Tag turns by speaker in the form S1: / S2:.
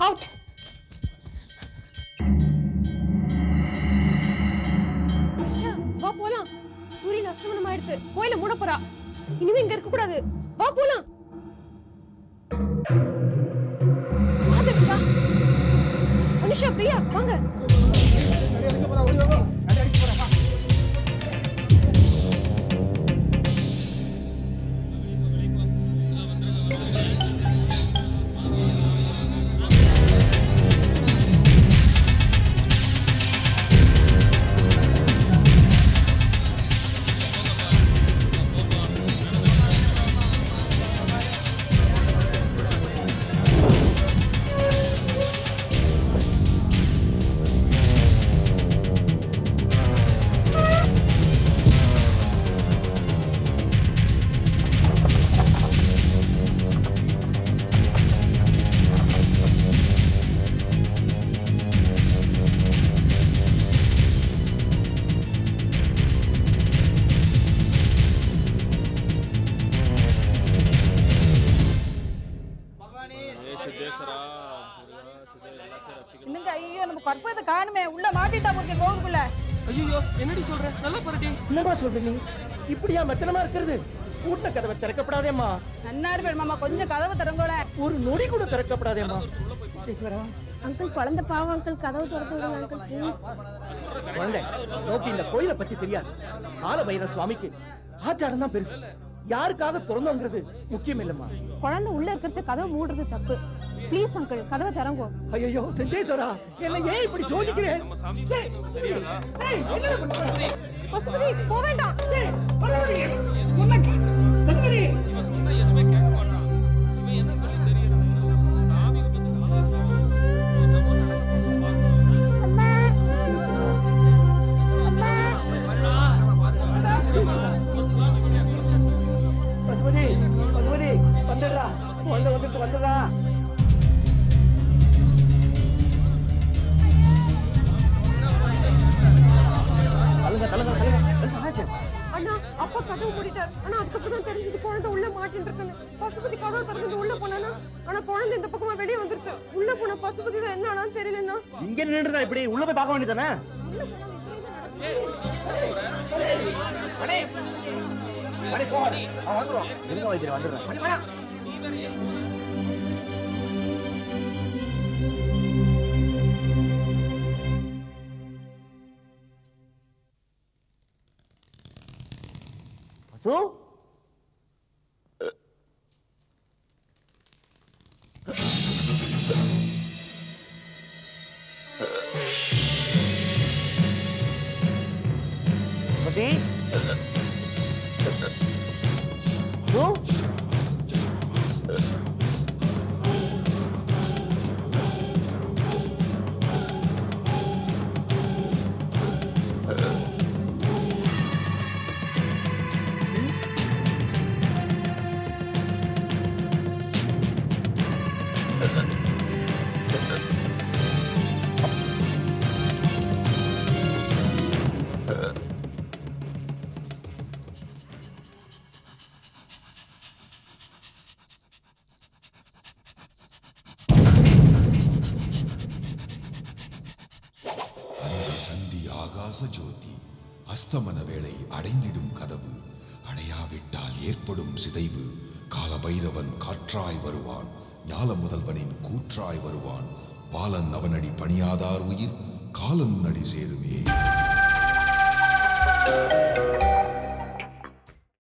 S1: Out Harsha வா போலாம் சூரியன் அஸ்தமனம் ஆயிடுத்து கோயில மூட போறா இனிமே இங்க இருக்க கூடாது வா போலாம் ஆதர்ஷா அனுஷா பிரியா வாங்க
S2: என்னங்க ஐயோ நம்ம கற்பகத்தை காணுமே உள்ள மாட்டிட்டா போறீங்க கோவிலுக்குள்ள
S3: ஐயோ என்னடி சொல்ற நல்லா பாருடி
S4: என்னமா சொல்ற நீ இப்படியா மெத்தனமா இருக்கிறது கூட்ட கதவை திறக்கப்படாதேம்மா
S2: நன்னாரு பேர் மாமா கொஞ்சம் கதவை திறங்கோல
S4: ஒரு நொடி கூட திறக்கப்படாதேம்மா
S1: அங்கிள் குழந்தை பாவம் அங்கிள் கதவு திறந்து விடுங்க அங்கிள் ப்ளீஸ்
S4: குழந்தை நோக்கி இந்த கோயிலை பத்தி தெரியாது ஆல பைரவ சுவாமிக்கு ஆச்சாரம் தான் பெருசு யாருக்காக திறந்தோங்கிறது முக்கியம் இல்லம்மா
S1: குழந்தை உள்ள இருக்கிறச்ச கதவு மூடுறது தப்பு ப்ளீஸ் அங்கிள் கதவை திறங்கோ
S4: ஐயோ செந்தேஸ்வரா என்ன ஏன் இப்படி சோதிக்கிறேன் ஏய், ஏய், என்னடா பண்ற?
S1: பசுபதி போக வேண்டாம்
S4: ஏய், பரவாயில்லை. சொன்னா கே- பசுபதி.
S3: இவன் சொன்னா எதுவுமே கேட்க மாட்டான் இவன் என்ன சொல்லி தெரியறது சாமி என்னமோ
S4: பசுபதி பசுபதி வந்துடுறா குழந்தை வந்துட்டு வந்துடுறா தள்ளுங்க தள்ளுங்க தள்ளுங்க என்னாச்சு?
S1: அண்ணா அப்பா கதவு மூடிட்டார் ஆனா அதுக்கப்புறம் தான் தெரிஞ்சது குழந்தை உள்ள மாட்டின்னு இருக்குன்னு பசுபதி கதவு திறந்து உள்ள போனானா ஆனா குழந்தை இந்த பக்கமா வெளியே வந்துருச்சு உள்ள போன பசுபதி தான் என்ன ஆனான்னு தெரியலண்ணா
S4: இங்க நின்றுதா இப்படி உள்ள போய் பார்க்க வேண்டியதானே மணி போ அவன் வந்துருவான் இருங்க வைத்தியர் வந்துடுறேன் மணி வேணாம் பசு பதி பசு
S5: அந்த சந்தி ஆகாச ஜோதி அஸ்தமன வேளை அடைந்திடும் கதவு அடையாவிட்டால் ஏற்படும் சிதைவு காலபைரவன் காற்றாய் வருவான் ஞால முதல்வனின் கூற்றாய் வருவான் பாலன் அவனடி பணியாதார் உயிர் காலன் அடி சேருமே